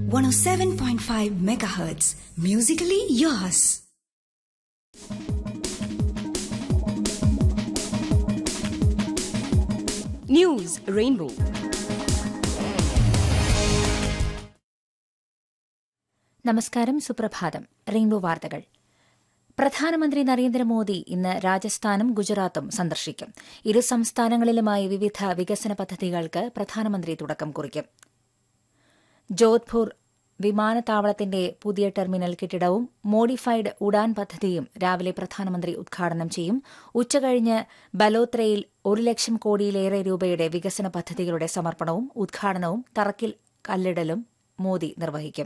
107.5 megahertz. Musically yours. News Rainbow. നമസ്കാരം സുപ്രഭാതം rainbow വാർത്തകൾ പ്രധാനമന്ത്രി നരേന്ദ്രമോദി ഇന്ന് രാജസ്ഥാനും ഗുജറാത്തും സന്ദർശിക്കും ഇരു സംസ്ഥാനങ്ങളിലുമായി വിവിധ വികസന പദ്ധതികൾക്ക് പ്രധാനമന്ത്രി തുടക്കം കുറിക്കും ജോധ്പൂർ വിമാനത്താവളത്തിന്റെ പുതിയ ടെർമിനൽ കെട്ടിടവും മോഡിഫൈഡ് ഉഡാൻ പദ്ധതിയും രാവിലെ പ്രധാനമന്ത്രി ഉദ്ഘാടനം ചെയ്യും ഉച്ചകഴിഞ്ഞ് ബലോത്രയിൽ ഒരു ലക്ഷം കോടിയിലേറെ രൂപയുടെ വികസന പദ്ധതികളുടെ സമർപ്പണവും ഉദ്ഘാടനവും തറക്കിൽ കല്ലിടലും മോദി നിർവഹിക്കും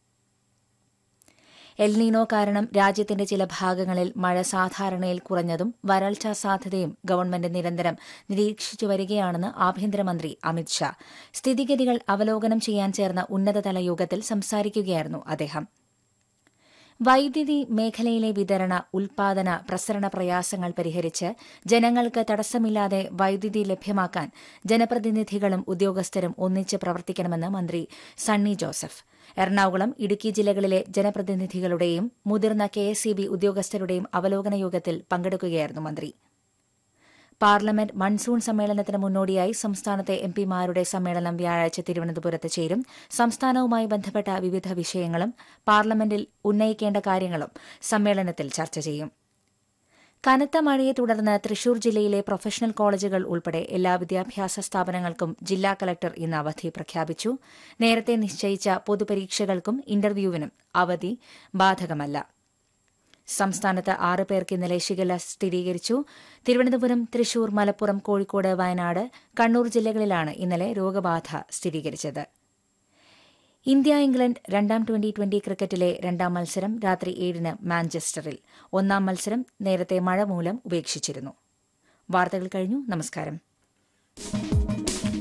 എൽനീനോ കാരണം രാജ്യത്തിന്റെ ചില ഭാഗങ്ങളിൽ മഴ സാധാരണയിൽ കുറഞ്ഞതും വരൾച്ചാ സാധ്യതയും ഗവൺമെന്റ് നിരന്തരം നിരീക്ഷിച്ചു വരികയാണെന്ന് ആഭ്യന്തരമന്ത്രി അമിത്ഷാ സ്ഥിതിഗതികൾ അവലോകനം ചെയ്യാൻ ചേർന്ന ഉന്നതതല യോഗത്തിൽ സംസാരിക്കുകയായിരുന്നു അദ്ദേഹം വൈദ്യുതി മേഖലയിലെ വിതരണ ഉൽപാദന പ്രസരണ പ്രയാസങ്ങൾ പരിഹരിച്ച് ജനങ്ങൾക്ക് തടസ്സമില്ലാതെ വൈദ്യുതി ലഭ്യമാക്കാൻ ജനപ്രതിനിധികളും ഉദ്യോഗസ്ഥരും ഒന്നിച്ച് പ്രവർത്തിക്കണമെന്ന് മന്ത്രി സണ്ണി ജോസഫ് എറണാകുളം ഇടുക്കി ജില്ലകളിലെ ജനപ്രതിനിധികളുടെയും മുതിർന്ന കെ ഉദ്യോഗസ്ഥരുടെയും അവലോകന യോഗത്തിൽ പങ്കെടുക്കുകയായിരുന്നു മന്ത്രി പാർലമെന്റ് മൺസൂൺ സമ്മേളനത്തിന് മുന്നോടിയായി സംസ്ഥാനത്തെ എംപിമാരുടെ സമ്മേളനം വ്യാഴാഴ്ച തിരുവനന്തപുരത്ത് ചേരും സംസ്ഥാനവുമായി ബന്ധപ്പെട്ട വിവിധ വിഷയങ്ങളും പാർലമെന്റിൽ ഉന്നയിക്കേണ്ട കാര്യങ്ങളും സമ്മേളനത്തിൽ ചർച്ച ചെയ്യും കനത്ത മഴയെ തുടർന്ന് തൃശൂർ ജില്ലയിലെ പ്രൊഫഷണൽ കോളേജുകൾ ഉൾപ്പെടെ എല്ലാ വിദ്യാഭ്യാസ സ്ഥാപനങ്ങൾക്കും ജില്ലാ കളക്ടർ ഇന്ന് അവധി പ്രഖ്യാപിച്ചു നേരത്തെ നിശ്ചയിച്ച പൊതുപരീക്ഷകൾക്കും ഇന്റർവ്യൂവിനും അവധി ബാധകമല്ല സംസ്ഥാനത്ത് ആറ് പേർക്ക് ഇന്നലെ ഷിഗല്ല സ്ഥിരീകരിച്ചു തിരുവനന്തപുരം തൃശൂർ മലപ്പുറം കോഴിക്കോട് വയനാട് കണ്ണൂർ ജില്ലകളിലാണ് ഇന്നലെ രോഗബാധ സ്ഥിരീകരിച്ചത് ഇന്ത്യ ഇംഗ്ലണ്ട് രണ്ടാം ട്വന്റി ട്വന്റി ക്രിക്കറ്റിലെ രണ്ടാം മത്സരം രാത്രി ഏഴിന് മാഞ്ചസ്റ്ററിൽ ഒന്നാം മത്സരം നേരത്തെ മഴ മൂലം ഉപേക്ഷിച്ചിരുന്നു വാർത്തകൾ കഴിഞ്ഞു നമസ്കാരം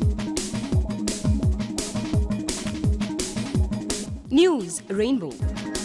News Rainbow.